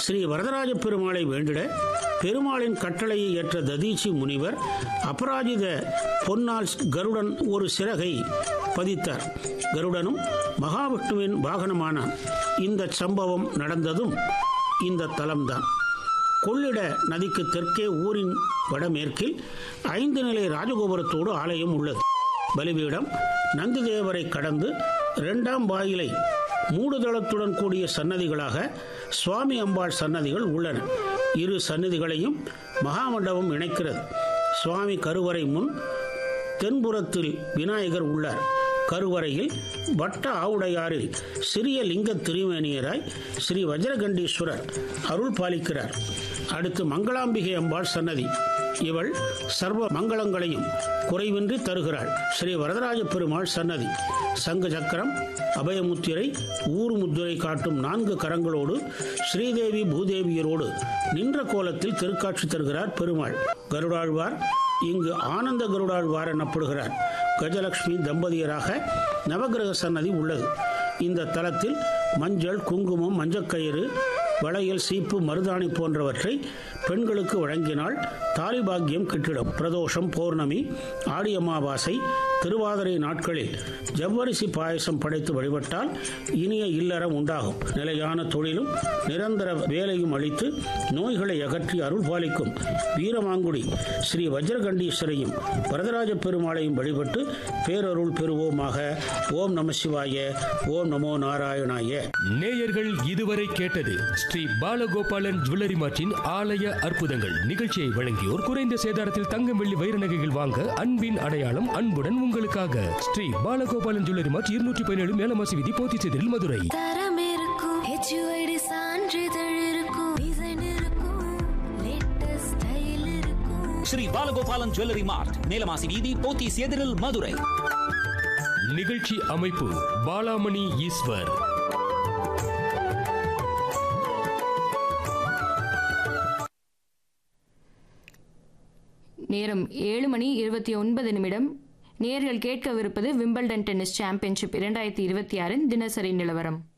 ஸ்ரீ வரதராஜ பெருமாளை வேண்டிட பெருமாளின் கட்டளையை ஏற்ற ததீச்சி முனிவர் அபராஜித பொன்னால் கருடன் ஒரு சிறகை பதித்தார் கருடனும் மகாவிஷ்ணுவின் வாகனமானான் இந்த சம்பவம் நடந்ததும் இந்த தலம்தான் கொள்ளிட நதிக்கு தெற்கே ஊரின் வடமேற்கில் ஐந்து நிலை ராஜகோபுரத்தோடு ஆலயம் உள்ளது பலிபீடம் நந்திதேவரை கடந்து இரண்டாம் வாயிலை மூடுதளத்துடன் கூடிய சன்னதிகளாக சுவாமி அம்பாள் சன்னதிகள் உள்ளன இரு சன்னதிகளையும் மகாமண்டபம் இணைக்கிறது சுவாமி கருவறை முன் தென்புறத்தில் விநாயகர் உள்ளார் கருவறையில் வட்ட ஆவுடையாரில் சிறிய லிங்க திருமேனியராய் ஸ்ரீ வஜ்ரகண்டீஸ்வரர் அருள் பாலிக்கிறார் அடுத்து மங்களாம்பிகை அம்பாள் சன்னதி இவள் சர்வ மங்களங்களையும் குறைவின்றி தருகிறாள் ஸ்ரீ வரதராஜ பெருமாள் சன்னதி சங்கு சக்கரம் அபயமுத்திரை ஊர் முத்திரை காட்டும் நான்கு கரங்களோடு ஸ்ரீதேவி பூதேவியரோடு நின்ற கோலத்தில் திருக்காட்சி தருகிறார் பெருமாள் கருடாழ்வார் இங்கு ஆனந்த கருடாழ்வார் எனப்படுகிறார் கஜலட்சுமி தம்பதியராக நவகிரக சன்னதி உள்ளது இந்த தலத்தில் மஞ்சள் குங்குமம் மஞ்சக்கயிறு வளையல் சீப்பு மருதாணி போன்றவற்றை பெண்களுக்கு வழங்கினால் தாலிபாக்கியம் கிட்டிடும் பிரதோஷம் பௌர்ணமி ஆடி அமாவாசை திருவாதிரை நாட்களில் ஜவ்வரிசி பாயசம் படைத்து வழிபட்டால் இனிய இல்லறம் உண்டாகும் நிலையான தொழிலும் நிரந்தர வேலையும் அளித்து நோய்களை அகற்றி அருள் பாலிக்கும் வீரமாங்குடி ஸ்ரீ வஜ்ரகண்டீஸ்வரையும் வரதராஜ பெருமாளையும் வழிபட்டு பேரருள் பெறுவோமாக ஓம் நம சிவாய ஓம் நமோ நாராயணாய நேயர்கள் இதுவரை கேட்டது ஸ்ரீ பாலகோபாலன் ஜுவல்லரி மார்ட்டின் ஆலய அற்புதங்கள் நிகழ்ச்சியை வழங்கியோர் குறைந்த சேதாரத்தில் தங்கம் வெள்ளி வைர நகைகள் வாங்க அன்பின் அடையாளம் அன்புடன் உங்களுக்காக ஸ்ரீ பாலகோபாலன் ஜுவல்லரி மார்ட் இருநூற்றி பதினேழு மேலமாசி விதி போத்திச்செதில் மதுரை தரம் இருக்கும் ஹெச்யூஐடி சான்றிதழ் இருக்கும் டிசைன் இருக்கும் லேட்டஸ்ட் ஸ்டைல் இருக்கும் ஸ்ரீ பாலகோபாலன் ஜுவல்லரி மார்ட் மேலமாசி வீதி போத்தீஸ் எதிரில் மதுரை நிகழ்ச்சி அமைப்பு பாலாமணி ஈஸ்வர் நேரம் ஏழு மணி இருபத்தி ஒன்பது நிமிடம் நேர்கள் கேட்கவிருப்பது விம்பிள்டன் டென்னிஸ் சாம்பியன்ஷிப் இரண்டாயிரத்தி இருபத்தி ஆறின் தினசரி நிலவரம்